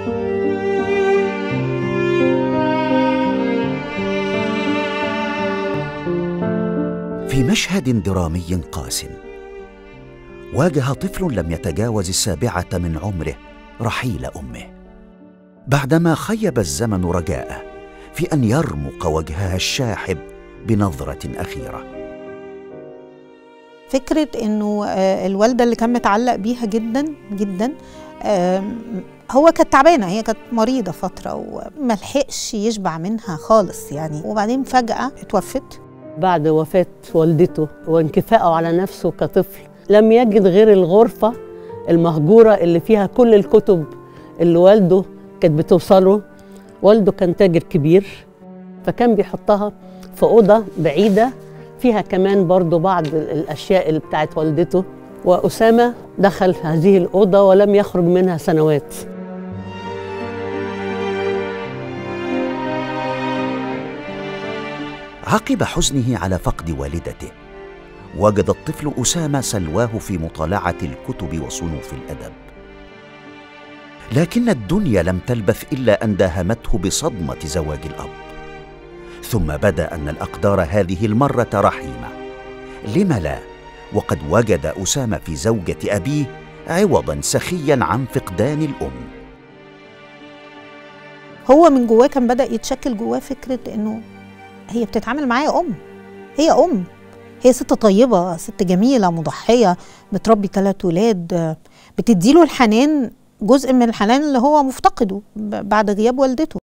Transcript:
في مشهد درامي قاس واجه طفل لم يتجاوز السابعه من عمره رحيل امه بعدما خيب الزمن رجاءه في ان يرمق وجهها الشاحب بنظره اخيره فكرة انه آه، الوالدة اللي كان متعلق بيها جدا جدا آم، هو كانت تعبانة هي كانت مريضة فترة وملحقش يشبع منها خالص يعني وبعدين فجأة اتوفت بعد وفاة والدته وانكفائه على نفسه كطفل لم يجد غير الغرفة المهجورة اللي فيها كل الكتب اللي والده كانت بتوصله والده كان تاجر كبير فكان بيحطها في أوضة بعيدة فيها كمان برضو بعض ال- الأشياء اللي بتاعت والدته وأسامة دخل هذه الأوضة ولم يخرج منها سنوات عقب حزنه على فقد والدته وجد الطفل اسامه سلواه في مطالعه الكتب وصنوف الادب لكن الدنيا لم تلبث الا ان داهمته بصدمه زواج الاب ثم بدا ان الاقدار هذه المره رحيمه لم لا وقد وجد اسامه في زوجه ابيه عوضا سخيا عن فقدان الام هو من جواه كان بدأ يتشكل جواه فكرة انه هي بتتعامل معايا ام هي ام هي ست طيبة ست جميلة مضحية بتربي ثلاث ولاد آه، بتديله الحنان جزء من الحنان اللي هو مفتقده ب- بعد غياب والدته